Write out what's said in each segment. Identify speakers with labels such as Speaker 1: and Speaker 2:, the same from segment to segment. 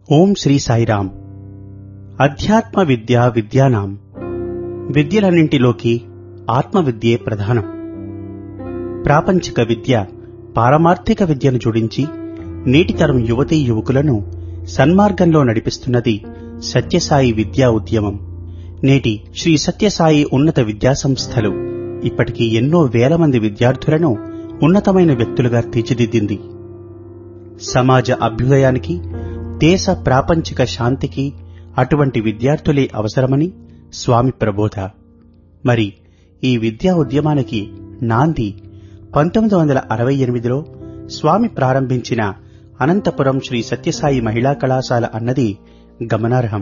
Speaker 1: ఓం శ్రీ సాయిరాం అధ్యాత్మ విద్య విద్యానాం విద్యలన్నింటిలోకి ఆత్మ విద్యే ప్రధానం ప్రాపంచిక విద్య పారమార్థిక విద్యను జోడించి నేటితరం యువతీ యువకులను సన్మార్గంలో నడిపిస్తున్నది సత్యసాయి విద్యా ఉద్యమం నేటి శ్రీ సత్యసాయి ఉన్నత విద్యా సంస్థలు ఇప్పటికీ ఎన్నో వేల మంది విద్యార్థులను ఉన్నతమైన వ్యక్తులుగా తీర్చిదిద్దింది సమాజ అభ్యుదయానికి దేశ ప్రాపంచిక శాంతికి అటువంటి విద్యార్థులే అవసరమని స్వామి ప్రబోధ మరి ఈ విద్యా ఉద్యమానికి నాంది పంతొమ్మిది వందల అరవై ఎనిమిదిలో స్వామి ప్రారంభించిన అనంతపురం శ్రీ సత్యసాయి మహిళా కళాశాల అన్నది గమనార్హం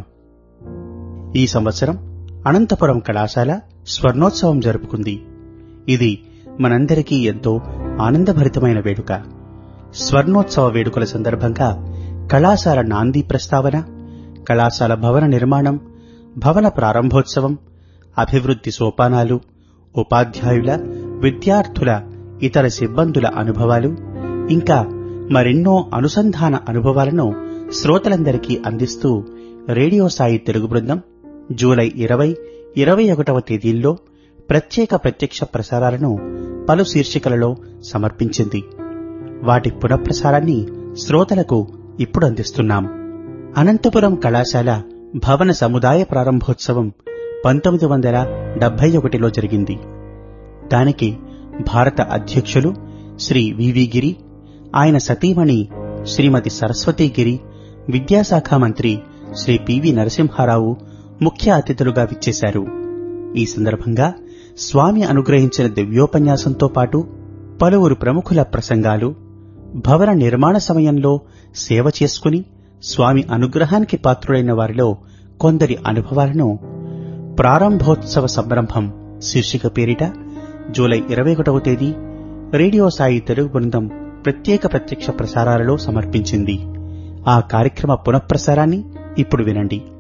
Speaker 1: ఈ సంవత్సరం అనంతపురం కళాశాల స్వర్ణోత్సవం జరుపుకుంది ఇది మనందరికీ ఎంతో ఆనందభరితమైన వేడుక స్వర్ణోత్సవ వేడుకల సందర్భంగా కళాశాల నాంది ప్రస్తావన కళాశాల భవన నిర్మాణం భవన ప్రారంభోత్సవం అభివృద్ధి సోపానాలు ఉపాధ్యాయుల విద్యార్థుల ఇతర సిబ్బందుల అనుభవాలు ఇంకా మరెన్నో అనుసంధాన అనుభవాలను శ్రోతలందరికీ అందిస్తూ రేడియో సాయి తెలుగు బృందం జూలై ఇరవై ఇరవై ఒకటవ తేదీల్లో ప్రత్యేక ప్రత్యక్ష ప్రసారాలను పలు శీర్షికలలో సమర్పించింది వాటి పునఃప్రసారాన్ని శ్రోతలకు ఇప్పుడు అందిస్తున్నాం అనంతపురం కళాశాల భవన సముదాయ ప్రారంభోత్సవం పంతొమ్మిది వందల డెబ్బై ఒకటిలో జరిగింది దానికి భారత అధ్యక్షులు శ్రీ వివి గిరి ఆయన సతీమణి శ్రీమతి సరస్వతీగిరి విద్యాశాఖ మంత్రి శ్రీ పివి నరసింహారావు ముఖ్య అతిథులుగా విచ్చేశారు ఈ సందర్భంగా స్వామి అనుగ్రహించిన దివ్యోపన్యాసంతో పాటు పలువురు ప్రముఖుల ప్రసంగాలు భవన నిర్మాణ సమయంలో సేవ చేసుకుని స్వామి అనుగ్రహానికి పాత్రుడైన వారిలో కొందరి అనుభవాలను ప్రారంభోత్సవ సంరంభం శీర్షిక పేరిట జూలై ఇరవై ఒకటవ తేదీ రేడియో సాయి తెలుగు బృందం ప్రత్యేక ప్రత్యక్ష ప్రసారాలలో సమర్పించింది ఆ కార్యక్రమ పునఃప్రసారాన్ని ఇప్పుడు వినండి